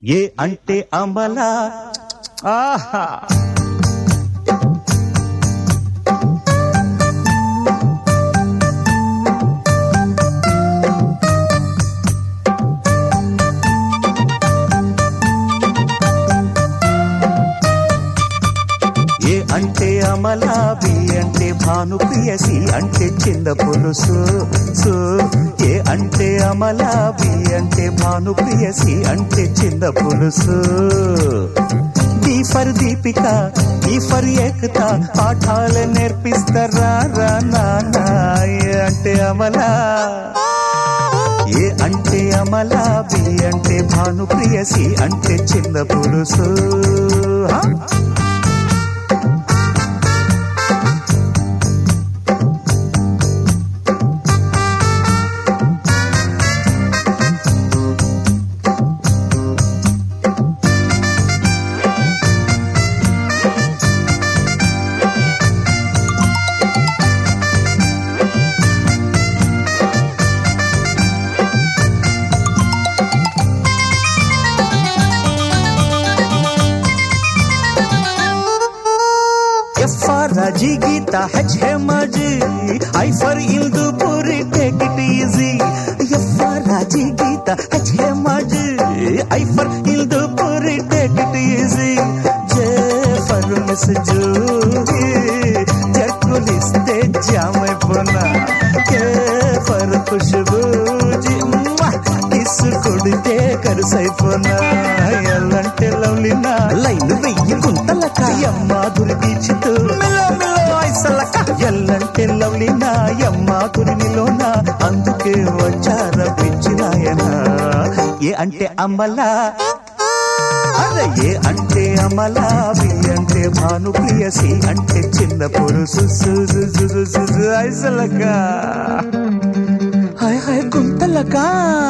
ఏ అంటే అమలా ఆహా ఏ అంటే అమలా బి అంటే భానుప్రియ సి అంటే చింద పులుసు సు ఏ అంటే అమలా బి అంటే భానుప్రియ సి అంటే చింద పులుసు డి ఫర్ దీపిక ఈ ఫర్ ఏకత పాఠాలు నేర్పిస్తారా రా నాన్న ఏ అంటే అమలా ఏ అంటే అమలా బి అంటే భానుప్రియ సి అంటే చింద పులుసు హా? F for Raji Gita, H Hemaji, I for Ildu Puri, take it easy. F for Raji Gita, H Hemaji, I for Ildu Puri, take it easy. J for Miss Juhi, జక్కులిస్తే జామైపోనా K for Khushbuji kiss కొడితే కరుసైపోనా ఎల్లంటే Lovlina line వెయ్యి గుంతలక మాధురి బీచ్తో మిలో మిలో ఐసలక ఎల్లంటే లవ్లీనా మాధురినిలోన అందుకే వచ్చార పిచ్చినాయన ఏ అంటే అమ్మలా అరే ఏ అంటే అమలా బి అంటే భానుప్రియ సి అంటే చిన్న పురుషు ఐసలగా హాయ్ హాయ్ గుంతలగా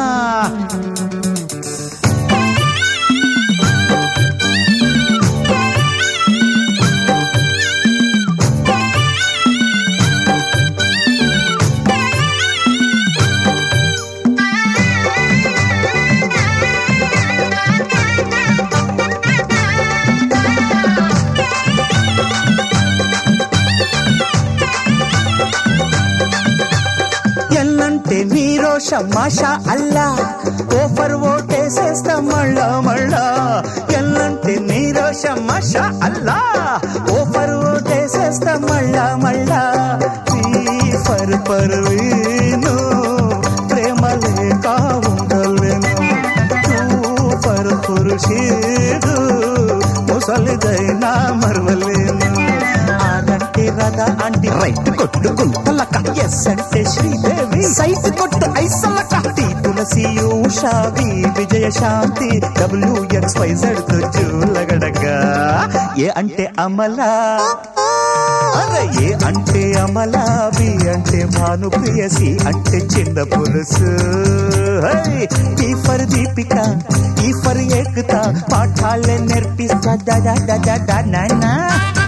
ఎల్లంటే నీ రోషం మాషా అల్లా ఓఫర్ ఓటేసేస్తా మళ్ళా మళ్ళా ఎల్లంటే నీ రోషం మాషా అల్లా ఓఫర్ ఓటేసేస్తా మళ్ళా మళ్ళా ఫర్ పర్వీను ప్రేమ లేక ఉండలేను ఫర్ పురుషీడు ముసలిదైనా మరవలేను ఆనంటే రథ అంటే రైట్ కొట్టు గుంతలక ఎస్ అంటే శ్రీదేవి సైట్ కొట్టు ఐసలక టీ తులసి ఉషావి Vijaya Shanti W X Y Z చూలగడగా ఏ అంటే అమలా అరే ఏ అంటే అమలా బి అంటే భానుప్రియ సి అంటే చిన్న పులుసు ఈ ఫర్ దీపిక ఈ ఫర్ ఏకత పాఠాలే నేర్పిస్తా దా దా దా దా దా నాన్న